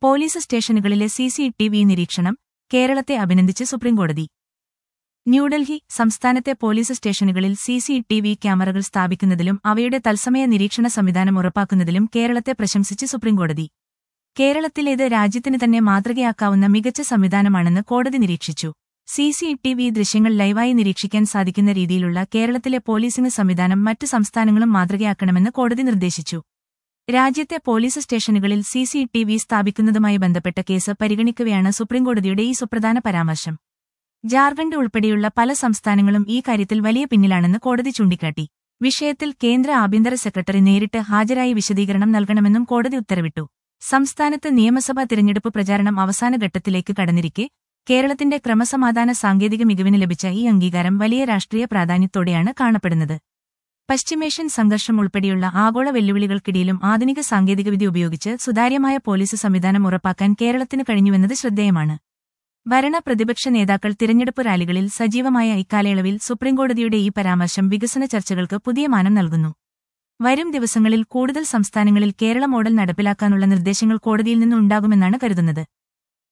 police സ്റ്റേഷനുകളിലെ C C T V നിരീക്ഷണം കേരളത്തെ അഭിനന്ദിച്ച് സുപ്രീംകോടതി ന്യൂഡൽഹി സംസ്ഥാനത്തെ പോലീസ് സ്റ്റേഷനുകളിൽ സി സി ടി വി ക്യാമറകൾ സ്ഥാപിക്കുന്നതിലും അവയുടെ തത്സമയ നിരീക്ഷണ സംവിധാനം ഉറപ്പാക്കുന്നതിലും കേരളത്തെ പ്രശംസിച്ച് സുപ്രീംകോടതി കേരളത്തിലേത് രാജ്യത്തിന് തന്നെ മാതൃകയാക്കാവുന്ന മികച്ച സംവിധാനമാണെന്ന് കോടതി നിരീക്ഷിച്ചു സി സി ടി വി ദൃശ്യങ്ങൾ ലൈവായി നിരീക്ഷിക്കാൻ സാധിക്കുന്ന രീതിയിലുള്ള കേരളത്തിലെ പോലീസിംഗ് സംവിധാനം മറ്റു സംസ്ഥാനങ്ങളും മാതൃകയാക്കണമെന്ന് കോടതി നിർദ്ദേശിച്ചു രാജ്യത്തെ പോലീസ് സ്റ്റേഷനുകളിൽ സി സി ടി വി സ്ഥാപിക്കുന്നതുമായി ബന്ധപ്പെട്ട കേസ് പരിഗണിക്കവെയാണ് സുപ്രീംകോടതിയുടെ ഈ സുപ്രധാന പരാമർശം ജാർഖണ്ഡ് ഉൾപ്പെടെയുള്ള പല സംസ്ഥാനങ്ങളും ഈ കാര്യത്തിൽ വലിയ പിന്നിലാണെന്ന് കോടതി ചൂണ്ടിക്കാട്ടി വിഷയത്തിൽ കേന്ദ്ര ആഭ്യന്തര സെക്രട്ടറി നേരിട്ട് ഹാജരായി വിശദീകരണം നൽകണമെന്നും കോടതി ഉത്തരവിട്ടു സംസ്ഥാനത്ത് നിയമസഭാ തിരഞ്ഞെടുപ്പ് പ്രചാരണം അവസാന ഘട്ടത്തിലേക്ക് കടന്നിരിക്കെ കേരളത്തിന്റെ ക്രമസമാധാന സാങ്കേതിക മികവിന് ലഭിച്ച ഈ അംഗീകാരം വലിയ രാഷ്ട്രീയ പ്രാധാന്യത്തോടെയാണ് കാണപ്പെടുന്നത് പശ്ചിമേഷ്യൻ സംഘർഷം ഉൾപ്പെടെയുള്ള ആഗോള വെല്ലുവിളികൾക്കിടയിലും ആധുനിക സാങ്കേതികവിദ്യ ഉപയോഗിച്ച് സുതാര്യമായ പോലീസ് സംവിധാനം ഉറപ്പാക്കാൻ കേരളത്തിന് കഴിഞ്ഞുവെന്നത് ശ്രദ്ധേയമാണ് ഭരണ പ്രതിപക്ഷ നേതാക്കൾ തിരഞ്ഞെടുപ്പ് റാലികളിൽ സജീവമായ ഇക്കാലയളവിൽ സുപ്രീംകോടതിയുടെ ഈ പരാമർശം വികസന ചർച്ചകൾക്ക് പുതിയ മാനം നൽകുന്നു വരും ദിവസങ്ങളിൽ കൂടുതൽ സംസ്ഥാനങ്ങളിൽ കേരള മോഡൽ നടപ്പിലാക്കാനുള്ള നിർദ്ദേശങ്ങൾ കോടതിയിൽ നിന്നുണ്ടാകുമെന്നാണ് കരുതുന്നത്